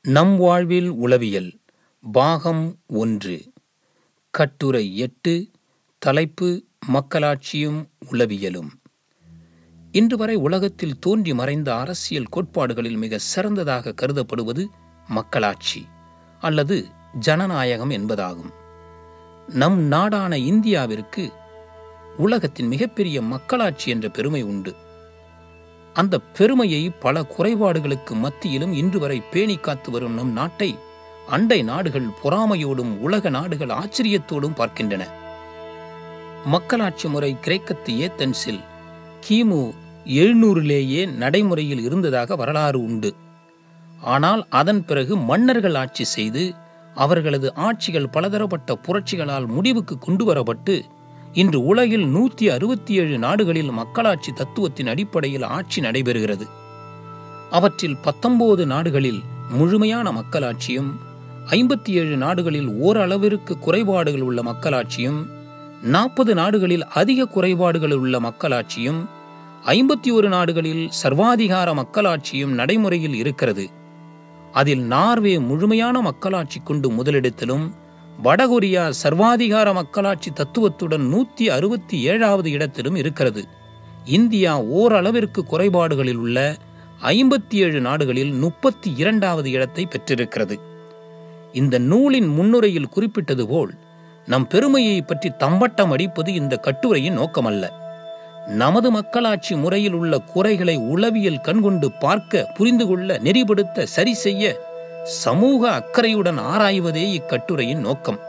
நம் வாழ்வில் உளவியல் பாகம் ஒன்று கட்டுரை எட்டு தலைப்பு மக்களாட்சியும் உளவியலும் இன்று வரை உலகத்தில் தோன்றி மறைந்த அரசியல் கோட்பாடுகளில் மிக சிறந்ததாக கருதப்படுவது மக்களாட்சி அல்லது ஜனநாயகம் என்பதாகும் நம் நாடான இந்தியாவிற்கு உலகத்தின் மிகப்பெரிய மக்களாட்சி என்ற பெருமை உண்டு அந்த பெருமையை பல குறைபாடுகளுக்கு மத்தியிலும் இன்று வரை பேணி காத்து வரும் நம் நாட்டை அண்டை நாடுகள் பொறாமையோடும் உலக நாடுகள் ஆச்சரியத்தோடும் பார்க்கின்றன மக்களாட்சி முறை கிரேக்கத்து ஏத்தன்ஸில் கிமு எழுநூறிலேயே நடைமுறையில் இருந்ததாக வரலாறு உண்டு ஆனால் அதன் பிறகு மன்னர்கள் ஆட்சி செய்து அவர்களது ஆட்சிகள் பலதரப்பட்ட புரட்சிகளால் முடிவுக்கு கொண்டு வரப்பட்டு இன்று உலகில் நூற்றி அறுபத்தி ஏழு நாடுகளில் மக்களாட்சி தத்துவத்தின் அடிப்படையில் ஆட்சி நடைபெறுகிறது அவற்றில் பத்தொன்பது நாடுகளில் முழுமையான மக்களாட்சியும் ஐம்பத்தி ஏழு நாடுகளில் ஓரளவிற்கு குறைபாடுகள் உள்ள மக்களாட்சியும் நாற்பது நாடுகளில் அதிக குறைபாடுகள் உள்ள மக்களாட்சியும் ஐம்பத்தி ஒரு நாடுகளில் சர்வாதிகார மக்களாட்சியும் நடைமுறையில் இருக்கிறது அதில் நார்வே முழுமையான மக்களாட்சி கொண்டு முதலிடத்திலும் வடகொரியா சர்வாதிகார மக்களாட்சி தத்துவத்துடன் நூற்றி அறுபத்தி ஏழாவது இடத்திலும் இருக்கிறது இந்தியா ஓரளவிற்கு குறைபாடுகளில் உள்ள ஐம்பத்தி ஏழு நாடுகளில் முப்பத்தி இரண்டாவது இடத்தை பெற்றிருக்கிறது இந்த நூலின் முன்னுரையில் குறிப்பிட்டது போல் நம் பெருமையை பற்றி தம்பட்டம் அடிப்பது இந்த கட்டுரையின் நோக்கமல்ல நமது மக்களாட்சி முறையில் உள்ள குறைகளை உளவியல் கண்கொண்டு பார்க்க புரிந்து கொள்ள நெறிப்படுத்த சரி செய்ய சமூக அக்கறையுடன் ஆராய்வதே இக்கட்டுரையின் நோக்கம்